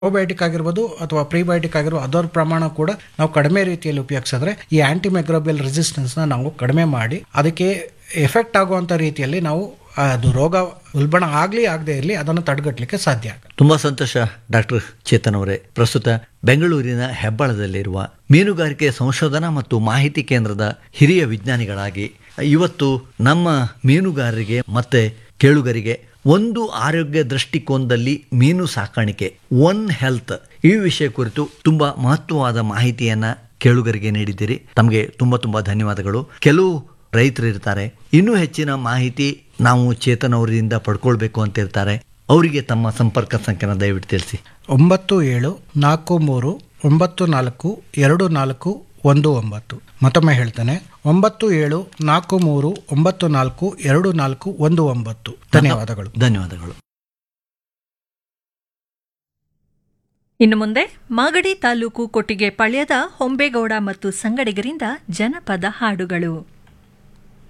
probiotic ಆಗಿರ್ಬೋದು ಅಥವಾ prebiotic ಆಗಿರ್ಬೋದು ಅದರ ಪ್ರಮಾಣ ಕೂಡ ನಾವು ಕಡಿಮೆ ರೀತಿಯಲ್ಲಿ ಉಪಯೋಗಿಸಿದ್ರೆ ಈ ಆಂಟಿಮೈಕ್ರೋಬಿಯಲ್ ರೆಸಿಸ್ಟೆನ್ಸ್ನ ನಾವು ಕಡಿಮೆ ಮಾಡಿ ಅದಕ್ಕೆ ಎಫೆಕ್ಟ್ ಆಗುವಂಥ ರೀತಿಯಲ್ಲಿ ನಾವು ಅದು ರೋಗ ಉಲ್ಬಣ ಆಗಲಿ ಆಗದೆ ಇರಲಿ ಅದನ್ನು ತಡೆಗಟ್ಟಲಿಕ್ಕೆ ಸಾಧ್ಯ ಆಗುತ್ತೆ ತುಂಬಾ ಸಂತೋಷ ಡಾಕ್ಟರ್ ಚೇತನ್ ಅವರೇ ಪ್ರಸ್ತುತ ಬೆಂಗಳೂರಿನ ಹೆಬ್ಬಾಳದಲ್ಲಿರುವ ಮೀನುಗಾರಿಕೆ ಸಂಶೋಧನಾ ಮತ್ತು ಮಾಹಿತಿ ಕೇಂದ್ರದ ಹಿರಿಯ ವಿಜ್ಞಾನಿಗಳಾಗಿ ಇವತ್ತು ನಮ್ಮ ಮೀನುಗಾರರಿಗೆ ಮತ್ತೆ ಕೇಳುಗರಿಗೆ ಒಂದು ಆರೋಗ್ಯ ದೃಷ್ಟಿಕೋನದಲ್ಲಿ ಮೀನು ಸಾಕಾಣಿಕೆ ಒನ್ ಹೆಲ್ತ್ ಈ ವಿಷಯ ಕುರಿತು ತುಂಬಾ ಮಹತ್ವವಾದ ಮಾಹಿತಿಯನ್ನ ಕೇಳುಗರಿಗೆ ನೀಡಿದ್ದೀರಿ ತಮಗೆ ತುಂಬಾ ತುಂಬಾ ಧನ್ಯವಾದಗಳು ಕೆಲವು ರೈತರು ಇರ್ತಾರೆ ಇನ್ನೂ ಹೆಚ್ಚಿನ ಮಾಹಿತಿ ನಾವು ಚೇತನ್ ಅವರಿಂದ ಪಡ್ಕೊಳ್ಬೇಕು ಅಂತ ಇರ್ತಾರೆ ಅವರಿಗೆ ತಮ್ಮ ಸಂಪರ್ಕ ಸಂಖ್ಯೆನ ದಯವಿಟ್ಟು ತಿಳಿಸಿ ಒಂಬತ್ತು ಏಳು ನಾಲ್ಕು ಮೂರು ಒಂಬತ್ತು ನಾಲ್ಕು ಎರಡು ನಾಲ್ಕು ಒಂದು ಒಂಬತ್ತು ಮತ್ತೊಮ್ಮೆ ಹೇಳ್ತಾನೆ ಒಂಬತ್ತು ಏಳು ನಾಲ್ಕು ಮೂರು ಒಂಬತ್ತು ನಾಲ್ಕು ಎರಡು ನಾಲ್ಕು ಒಂದು ಒಂಬತ್ತು ಧನ್ಯವಾದಗಳು ಧನ್ಯವಾದಗಳು ಇನ್ನು ಮುಂದೆ ಮಾಗಡಿ ತಾಲೂಕು ಕೊಟ್ಟಿಗೆ ಪಾಳ್ಯದ ಹೊಂಬೇಗೌಡ ಮತ್ತು ಸಂಗಡಿಗರಿಂದ ಜನಪದ ಹಾಡುಗಳು